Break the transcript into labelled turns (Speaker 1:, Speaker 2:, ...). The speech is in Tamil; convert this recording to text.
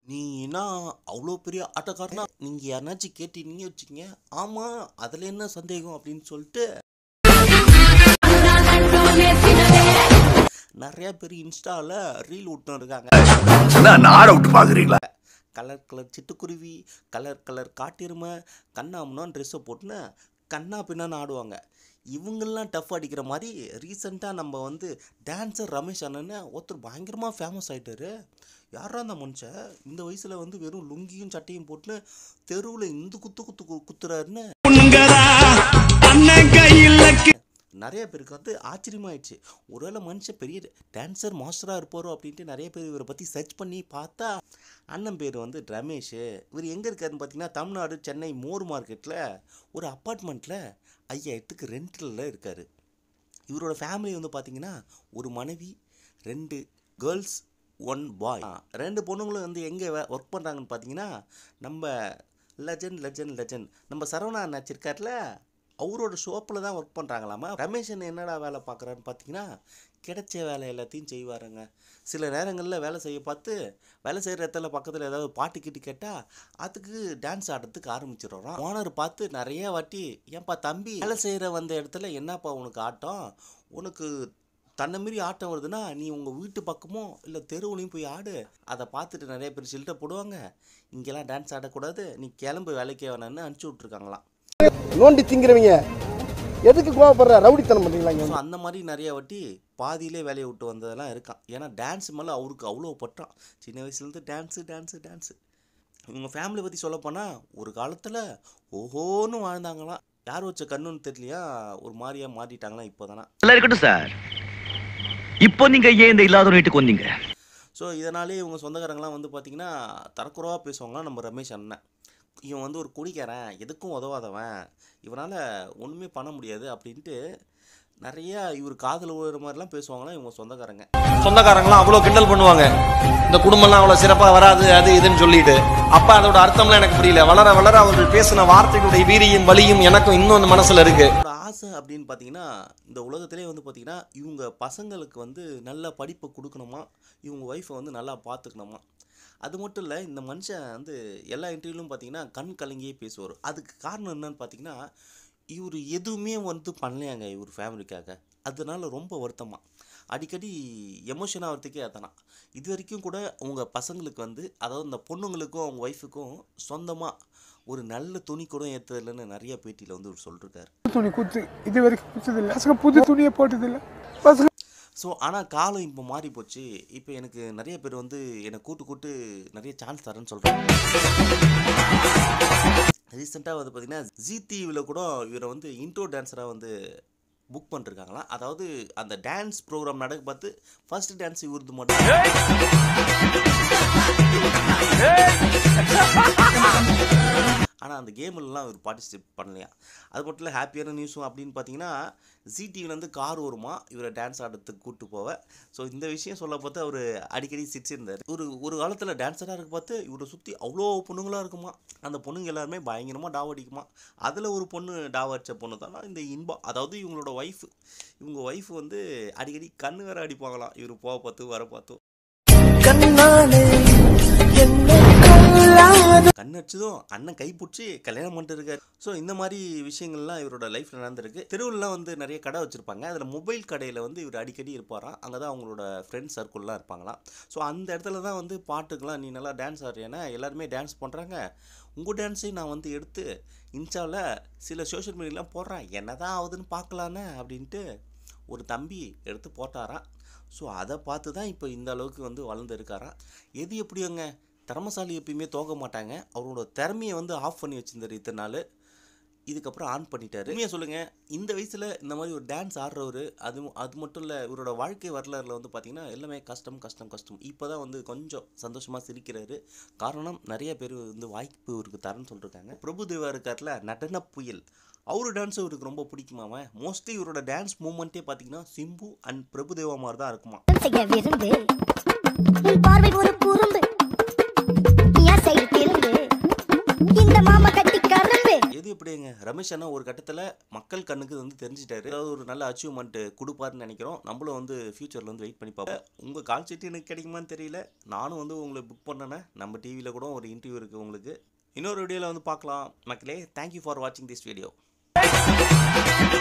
Speaker 1: நீ என்ன அவ்வளோ பெரிய ஆட்டக்காரனா நீங்கள் யாருனாச்சும் கேட்டீங்க வச்சுக்கங்க ஆமாம் அதில் என்ன சந்தேகம் அப்படின்னு சொல்லிட்டு நிறைய பேர் இன்ஸ்டாவில் ரீல் விட்டு இருக்காங்க
Speaker 2: நாட விட்டு பாக்குறீங்களா
Speaker 1: கலர் கலர் சிட்டுக்குருவி கலர் கலர் காட்டெருமை கண்ணாமுன்னா ட்ரெஸ்ஸை போட்டுன்னு கண்ணா பின்னான்னு ஆடுவாங்க இவங்கெல்லாம் டஃப் அடிக்கிற மாதிரி ரீசெண்டாக நம்ம வந்து டான்ஸர் ரமேஷ் அண்ணன்னு ஒருத்தர் பயங்கரமாக ஃபேமஸ் ஆயிட்டாரு யாரா அந்த மனுஷன் இந்த வயசில் வந்து வெறும் லுங்கியும் சட்டையும் போட்டுன்னு தெருவில் இந்த குத்து குத்து கு- குத்துறாருன்னு நிறைய பேருக்கு வந்து ஆச்சரியமாயிடுச்சு ஒருவேளை மனுஷன் பெரிய டான்சர் மாஸ்டராக இருப்பாரோ அப்படின்ட்டு நிறைய பேர் இவரை பற்றி சர்ச் பண்ணி பார்த்தா அண்ணன் பேர் வந்து ரமேஷ் இவர் எங்கே இருக்காருன்னு பார்த்தீங்கன்னா தமிழ்நாடு சென்னை மோர் மார்க்கெட்டில் ஒரு அப்பார்ட்மெண்ட்டில் ஐயாயிரத்துக்கு ரெண்டில் இருக்கார் இவரோட ஃபேமிலி வந்து பார்த்தீங்கன்னா ஒரு மனைவி ரெண்டு கேர்ள்ஸ் ஒன் பாய் ரெண்டு பொண்ணுங்களும் வந்து எங்கே ஒர்க் பண்ணுறாங்கன்னு பார்த்தீங்கன்னா நம்ம லெஜண்ட் லெஜண்ட் லெஜண்ட் நம்ம சரவணா அண்ணாச்சி இருக்கார்ல அவரோட ஷோப்பில் தான் ஒர்க் பண்ணுறாங்களாமா ரமேஷன் என்னடா வேலை பார்க்குறான்னு பார்த்தீங்கன்னா கிடைச்ச வேலை எல்லாத்தையும் செய்வாருங்க சில நேரங்களில் வேலை செய்ய பார்த்து வேலை செய்கிற இடத்துல பக்கத்தில் ஏதாவது பாட்டு கிட்டு கேட்டால் அதுக்கு டான்ஸ் ஆடுறதுக்கு ஆரம்பிச்சிடுறோம் ஓனர் பார்த்து நிறைய வாட்டி ஏன்பா தம்பி வேலை செய்கிற வந்த இடத்துல என்னப்பா உனக்கு ஆட்டம் உனக்கு தன்னை மீறி ஆட்டம் வருதுன்னா நீ உங்கள் வீட்டு பக்கமோ இல்லை தெருவுலையும் போய் ஆடு அதை பார்த்துட்டு நிறைய பேர் சில்ட்ட போடுவாங்க இங்கெல்லாம் டான்ஸ் ஆடக்கூடாது நீ கிளம்பு வேலைக்கே வேணான்னு அனுப்பிச்சி விட்ருக்காங்களாம்
Speaker 3: நோண்டி திங்கிறவங்க எதுக்கு கோவப்படுற ரவுடித்தனம் பண்றீங்களா இங்க
Speaker 1: ஸோ அந்த மாதிரி நிறைய வாட்டி பாதியிலே வேலையை விட்டு வந்ததெல்லாம் இருக்கான் ஏன்னா டான்ஸ் மேலே அவருக்கு அவ்வளோ பற்றான் சின்ன வயசுலேருந்து டான்ஸு டான்ஸு டான்ஸு இவங்க ஃபேமிலி பற்றி சொல்லப்போனால் ஒரு காலத்தில் ஓஹோன்னு வாழ்ந்தாங்களாம் யார் வச்ச கண்ணுன்னு தெரியலையா ஒரு மாதிரியா மாட்டிட்டாங்களாம் இப்போ தானே
Speaker 2: எல்லாம் இருக்கட்டும் சார் இப்போ நீங்க ஏன் இந்த இல்லாத வீட்டுக்கு வந்தீங்க
Speaker 1: ஸோ இதனாலே இவங்க சொந்தக்காரங்களாம் வந்து பார்த்தீங்கன்னா தரக்குறவாக பேசுவாங்களாம் நம்ம ரமேஷ் அண்ணன் இவன் வந்து ஒரு குடிக்காரன் எதுக்கும் உதவாதவன் இவனால் ஒன்றுமே பண்ண முடியாது அப்படின்ட்டு நிறையா இவர் காதில் விழுற மாதிரிலாம் பேசுவாங்களாம் இவங்க சொந்தக்காரங்க
Speaker 4: சொந்தக்காரங்களாம் அவ்வளோ கிண்டல் பண்ணுவாங்க இந்த குடும்பம்லாம் அவ்வளோ சிறப்பாக வராது அது இதுன்னு சொல்லிட்டு அப்ப அதோட அர்த்தம்லாம் எனக்கு புரியல வளர வளர அவர்கள் பேசின வார்த்தைகளுடைய வீரியும் வலியும் எனக்கும் இன்னும் அந்த மனசுல இருக்கு
Speaker 1: அவரோட ஆசை அப்படின்னு பார்த்தீங்கன்னா இந்த உலகத்திலே வந்து பார்த்தீங்கன்னா இவங்க பசங்களுக்கு வந்து நல்ல படிப்பை கொடுக்கணுமா இவங்க ஒய்ஃபை வந்து நல்லா பார்த்துக்கணுமா அது மட்டும் இல்லை இந்த மனுஷன் வந்து எல்லா இன்டர்வியூலும் பார்த்தீங்கன்னா கண் கலங்கியே பேசுவார் அதுக்கு காரணம் என்னன்னு பார்த்தீங்கன்னா இவர் எதுவுமே வந்து பண்ணலையாங்க இவர் ஃபேமிலிக்காக அதனால ரொம்ப வருத்தமா அடிக்கடி எமோஷன் ஆகிறதுக்கே அதானா இது வரைக்கும் கூட அவங்க பசங்களுக்கு வந்து அதாவது இந்த பொண்ணுங்களுக்கும் அவங்க ஒய்ஃபுக்கும் சொந்தமாக ஒரு நல்ல துணி கூட ஏற்றதில்லைன்னு நிறைய பேட்டியில் வந்து இவர் சொல்லிருக்காரு
Speaker 5: துணி குத்து இது வரைக்கும் குத்ததில்லை பசங்க புது துணியை போட்டதில்லை பசங்க
Speaker 1: ஸோ ஆனால் காலம் இப்போ மாறி போச்சு இப்போ எனக்கு நிறைய பேர் வந்து என்னை கூட்டு கூட்டு நிறைய சான்ஸ் தரேன்னு சொல்கிறாங்க ரீசெண்டாக வந்து பார்த்தீங்கன்னா ஜி டிவியில் கூட இவரை வந்து இன்ட்ரோ டான்ஸராக வந்து புக் பண்ணிருக்காங்களாம் அதாவது அந்த டான்ஸ் ப்ரோக்ராம் நடக்க பார்த்து ஃபர்ஸ்ட் டான்ஸ் இவருது மட்டும் ஆனால் அந்த கேம்லலாம் இவர் பார்ட்டிசிபேட் பண்ணலையா அது மட்டும் இல்லை ஹாப்பியான நியூஸும் அப்படின்னு பார்த்தீங்கன்னா ஜி டிவிலேருந்து கார் வருமா இவரை டான்ஸ் ஆடுறதுக்கு கூட்டு போவ ஸோ இந்த விஷயம் சொல்ல பார்த்து அவர் அடிக்கடி சிரிச்சிருந்தார் ஒரு ஒரு காலத்தில் டான்ஸராக இருக்க பார்த்து இவரை சுற்றி அவ்வளோ பொண்ணுங்களாக இருக்குமா அந்த பொண்ணுங்க எல்லாருமே பயங்கரமாக டாவ் அடிக்குமா அதில் ஒரு பொண்ணு டாவ் அடித்த பொண்ணு தானா இந்த இன்பம் அதாவது இவங்களோட ஒய்ஃப் இவங்க ஒய்ஃப் வந்து அடிக்கடி கண்ணு வேற அடிப்பாங்களாம் இவர் போக பார்த்து வர பார்த்து கண் அடிச்சதும் அண்ணன் கை பிடிச்சி கல்யாணம் பண்ணிட்டு இருக்காரு ஸோ இந்த மாதிரி விஷயங்கள்லாம் இவரோட லைஃப்ல நடந்திருக்கு தெருவுலலாம் வந்து நிறைய கடை வச்சிருப்பாங்க அதில் மொபைல் கடையில் வந்து இவர் அடிக்கடி இருப்பாராம் அங்கே தான் அவங்களோட ஃப்ரெண்ட்ஸ் சர்க்கிள்லாம் இருப்பாங்களாம் ஸோ அந்த இடத்துல தான் வந்து பாட்டுக்கெலாம் நீ நல்லா டான்ஸ் ஆடுறியானா எல்லாருமே டான்ஸ் பண்ணுறாங்க உங்கள் டான்ஸையும் நான் வந்து எடுத்து இன்ஸ்டாவில் சில சோஷியல் மீடியாலாம் போடுறேன் என்ன தான் ஆகுதுன்னு பார்க்கலான்னு அப்படின்ட்டு ஒரு தம்பி எடுத்து போட்டாராம் ஸோ அதை பார்த்து தான் இப்போ இந்த அளவுக்கு வந்து வளர்ந்து இருக்காராம் எது எப்படியோங்க திறமசாலி எப்பயுமே தோக்க மாட்டாங்க அவரோட திறமையை வந்து ஆஃப் பண்ணி வச்சிருந்தாரு இத்தனை நாள் இதுக்கப்புறம் ஆன் பண்ணிட்டாரு உண்மையாக சொல்லுங்கள் இந்த வயசில் இந்த மாதிரி ஒரு டான்ஸ் ஆடுறவர் அது அது மட்டும் இல்லை இவரோட வாழ்க்கை வரலாறுல வந்து பார்த்தீங்கன்னா எல்லாமே கஷ்டம் கஷ்டம் கஷ்டம் இப்போ தான் வந்து கொஞ்சம் சந்தோஷமாக சிரிக்கிறாரு காரணம் நிறைய பேர் வந்து வாய்ப்பு இவருக்கு தரேன்னு சொல்லியிருக்காங்க பிரபுதேவா இருக்கார்ல நடன புயல் அவரு டான்ஸ் இவருக்கு ரொம்ப பிடிக்குமாம மோஸ்ட்லி இவரோட டான்ஸ் மூமெண்ட்டே பார்த்தீங்கன்னா சிம்பு அண்ட் பிரபுதேவா மாதிரி தான் இருக்குமா
Speaker 6: செய்ய விரும்பு உன் பார்வை ஒரு குறும்பு என் சைடு திரும்பு இந்த மாமா கட்டி கரும்பு
Speaker 1: எது எப்படிங்க ரமேஷ் அண்ணா ஒரு கட்டத்தில் மக்கள் கண்ணுக்கு வந்து தெரிஞ்சிட்டாரு ஏதாவது ஒரு நல்ல அச்சீவ்மெண்ட் கொடுப்பாருன்னு நினைக்கிறோம் நம்மளும் வந்து ஃபியூச்சரில் வந்து வெயிட் பண்ணி பார்ப்போம் உங்கள் கால் சீட்டு எனக்கு கிடைக்குமான்னு தெரியல நானும் வந்து உங்களை புக் பண்ணேன் நம்ம டிவியில் கூட ஒரு இன்டர்வியூ இருக்குது உங்களுக்கு இன்னொரு வீடியோவில் வந்து பார்க்கலாம் மக்களே தேங்க்யூ ஃபார் வாட்சிங் திஸ் வீடியோ